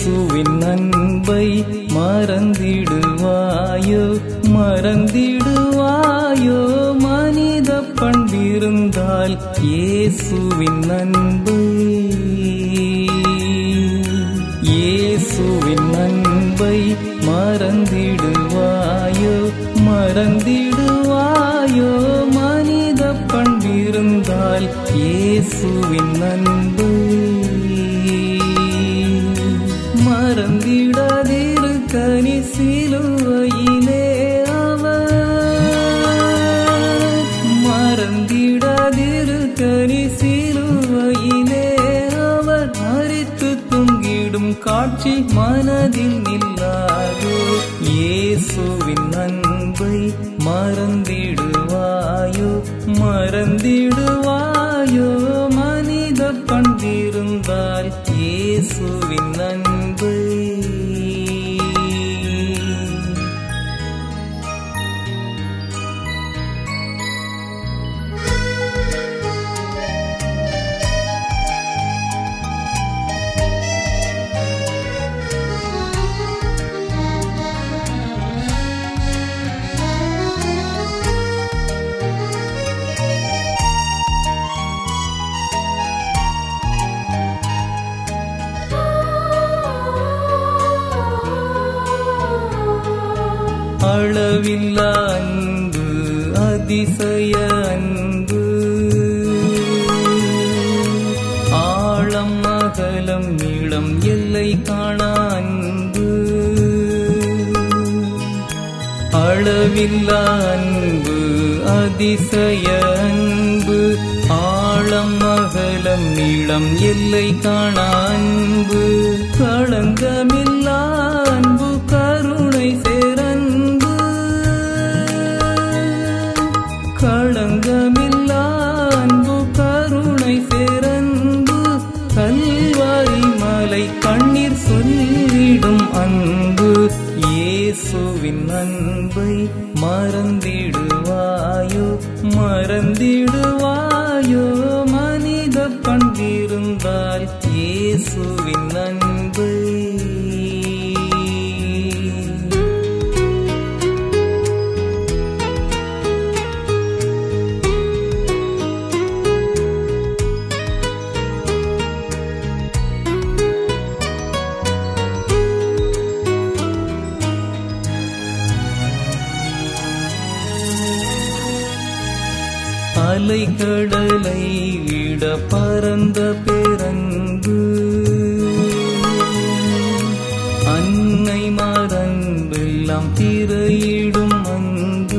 இயேசுவின் அன்பை மறந்திடுவாயோ மறந்திடுவாயோ மனித பண்பிருந்தால் இயேசுவின் அன்பை இயேசுவின் அன்பை மறந்திடுவாயோ மறந்திடுவாயோ மனித பண்பிருந்தால் இயேசுவின் அன்பை மறந்திடாதிரு கனி சிலுவையிலே அவர் மறந்திடாதிரு கனி சிலுவையிலே அவர் மறித்து தொங்கிடும் காட்சி மனதில் நில்லாதோ இயேசுவின் அன்பை மறந்திடுவாயோ மறந்திடுவாயோ மனித பண்பிருந்தால் இயேசுவின் அன்பை அளவில்லா அன்பு அதிசய அன்பு ஆழம் அகலம் நீளம் எல்லை காணா அன்பு அளவில்லா அன்பு அதிசய அன்பு ஆழம் அகலம் நீளம் எல்லை காணா அன்பு களங்கமில்லா அன்பு கருணை சேரன்பு களங்கமில்லா அன்பு கருணை சேரன்பு கல்வாரி மலை கண்ணீர் சொல்லிடும் அன்பு இயேசுவின் அன்பை மறந்திடுவாயோ மறந்திடுவாயோ மனித பண்பிருந்தால் இயேசுவின் அன்பை அலைக்கடலை விட பரந்த பேரன்பு அன்னை மறந்தெல்லாம் திரையிடும் அன்பு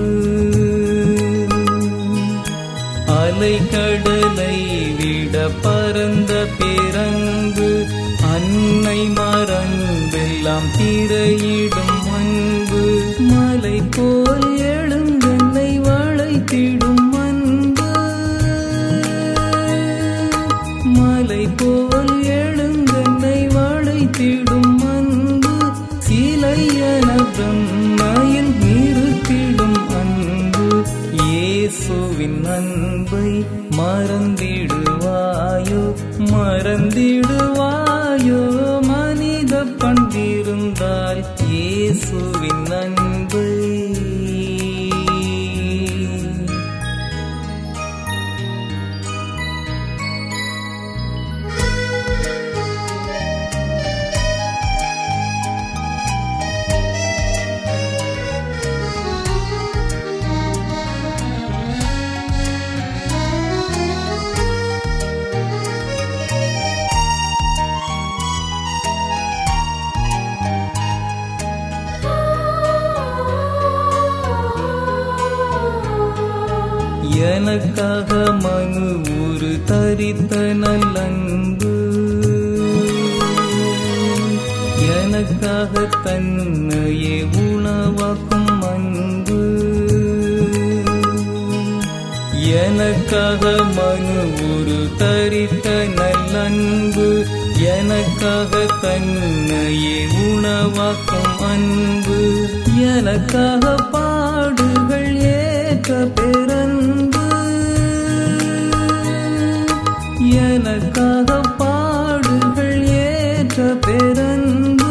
அலைக்கடலை விட பரந்த பேரன்பு அன்னை மறந்தெல்லாம் திரையிடும் அன்பு மலை போல் எழுந்தென்னை வளைத்திடும் அன்பு மலை போல் எழுந்தென்னை வளைத்திடும் அன்பு சிலையன பிரம்மையில் நிறுத்திடும் அன்பு இயேசுவின் அன்பை மறந்திடுவாயோ மறந்திடுவாயோ மனித பண்பிருந்தால் இயேசுவின் அன்பை எனக்காக மனு ஒரு தரித்த நல்லன்பு எனக்காக தன்னையே உணவாக்கும் அன்பு எனக்காக மனு ஒரு தரித்த நல்லன்பு எனக்காக தன்னையே உணவாக்கும் அன்பு எனக்காக பாடுகள் ஏற்ற பேரன்பு எனக்காக பாடுகள் ஏற்ற பேரன்பு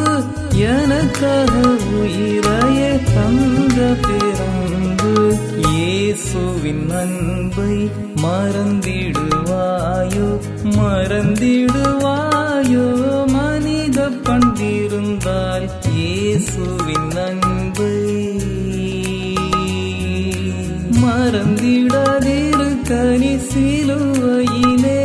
எனக்காக உயிரையே தந்த பிறந்து இயேசுவின் அன்பை மறந்திடுவாயோ மறந்திடுவாயோ மனித பண்டிருந்தால் இயேசுவின் அன்பை மறந்திடாதிரு கனி சிலுவையிலே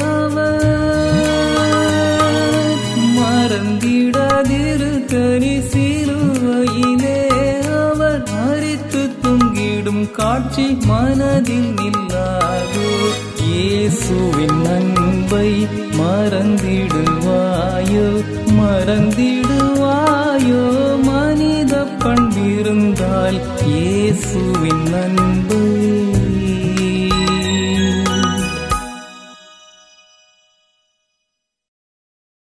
அவர் மறந்திடாதிரு கனி சிலுவையிலே அவர் மறித்து தொங்கிடும் காட்சி மனதில் நில்லாது இயேசுவின் அன்பை மறந்திடுவாயோ மறந்திடுவாயோ மனித பண்பிருந்தால் இயேசுவின் அன்பை